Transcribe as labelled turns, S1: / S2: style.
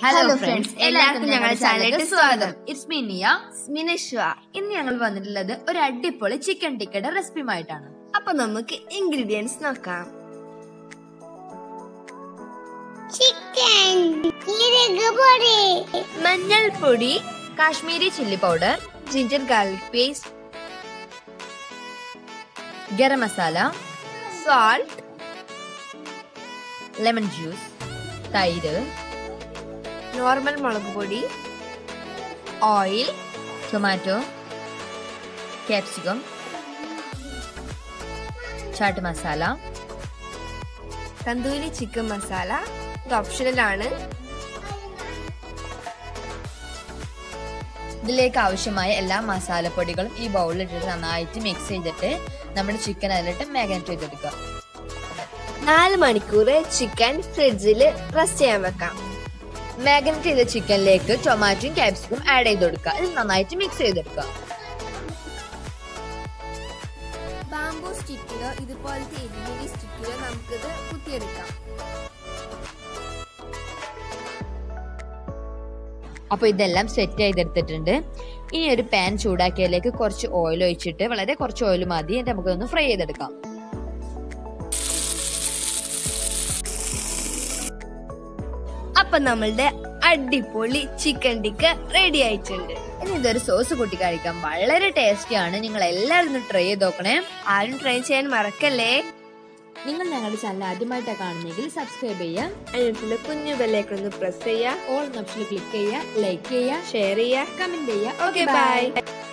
S1: hello friends എല്ലാവർക്കും ഞങ്ങളുടെ ചാനലിലേക്ക് സ്വാഗതം
S2: ഇറ്റ്സ് മീ നിയ
S1: മിനശ്വ
S2: ഇന്ന് ഞങ്ങൾ വന്നിട്ടുള്ളത് ഒരു അടിപൊളി ചിക്കൻ ടിക്കയുടെ റെസിപ്പിയുമായിട്ടാണ്
S1: അപ്പൊ നമുക്ക് ഇൻഗ്രീഡിയൻസ് നോക്കാം
S3: ചിക്കൻ ജീരക പൊടി
S2: മഞ്ഞൾപ്പൊടി Kashmiri chilli powder
S1: ginger garlic paste
S2: garam masala
S1: salt
S2: lemon juice തൈര്
S1: നോർമൽ മുളക് പൊടി
S2: oil tomato capsicum chaat masala
S1: tandoori chicken masala ഇത് ഓപ്ഷണൽ ആണ്
S2: ഇതിലേക്ക് ആവശ്യമായ എല്ലാ മസാലപ്പൊടികളും ഈ ബൗളിൽ ഇട്ടിട്ട് നന്നായിട്ട് മിക്സ് ചെയ്തിട്ട് നമ്മുടെ ചിക്കൻ അതിലിട്ട് മാഗ്നറ്റ് ചെയ്തെടുക്കുക
S1: നാല് മണിക്കൂർ ചിക്കൻ ഫ്രിഡ്ജിൽ റെസ്റ്റ് ചെയ്യാൻ വെക്കാം
S2: മാഗ്നറ്റ് ചെയ്ത ചിക്കനിലേക്ക് ടൊമാറ്റോയും ക്യാപ്സിക്കും ആഡ് ചെയ്ത് കൊടുക്കുക ഇത് നന്നായിട്ട് മിക്സ് ചെയ്തെടുക്കുക
S1: ബാംബു സ്റ്റിക്കിലോ ഇതുപോലത്തെ എല്ലുമിനി സ്റ്റിക്കിലോ നമുക്കിത് കുത്തിയെടുക്കാം
S2: അപ്പോൾ ഇതെല്ലാം സെറ്റ് ചെയ്തെടുത്തിട്ടുണ്ട് ഇനി ഒരു പാൻ ചൂടാക്കിയതിലേക്ക് കുറച്ച് ഓയിൽ ഒഴിച്ചിട്ട് വളരെ കുറച്ച് ഓയിൽ മതി എന്നിട്ട് നമുക്കൊന്ന് ഫ്രൈ ചെയ്തെടുക്കാം
S1: അപ്പൊ നമ്മളുടെ അടിപൊളി ചിക്കൻ ടിക്ക റെഡി ആയിട്ടുണ്ട്
S2: ഇനി ഇതൊരു സോസ് കൂട്ടി കഴിക്കാം വളരെ ടേസ്റ്റിയാണ് നിങ്ങൾ എല്ലാവരും ഒന്ന് ട്രൈ ചെയ്ത് നോക്കണേ
S1: ആരും ട്രൈ ചെയ്യാൻ മറക്കല്ലേ
S2: നിങ്ങൾ ഞങ്ങളുടെ ചാനൽ ആദ്യമായിട്ടാണ് കാണുന്നെങ്കിൽ സബ്സ്ക്രൈബ് ചെയ്യുക
S1: അതിനകത്തുള്ള കുഞ്ഞു ബെല്ലേക്കൊന്ന് പ്രസ് ചെയ്യുക
S2: ഓൾ ഓപ്ഷനിൽ ക്ലിക്ക് ചെയ്യുക ലൈക്ക് ചെയ്യുക
S1: ഷെയർ ചെയ്യുക
S2: കമന്റ് ചെയ്യുക
S1: ഓക്കെ ബൈ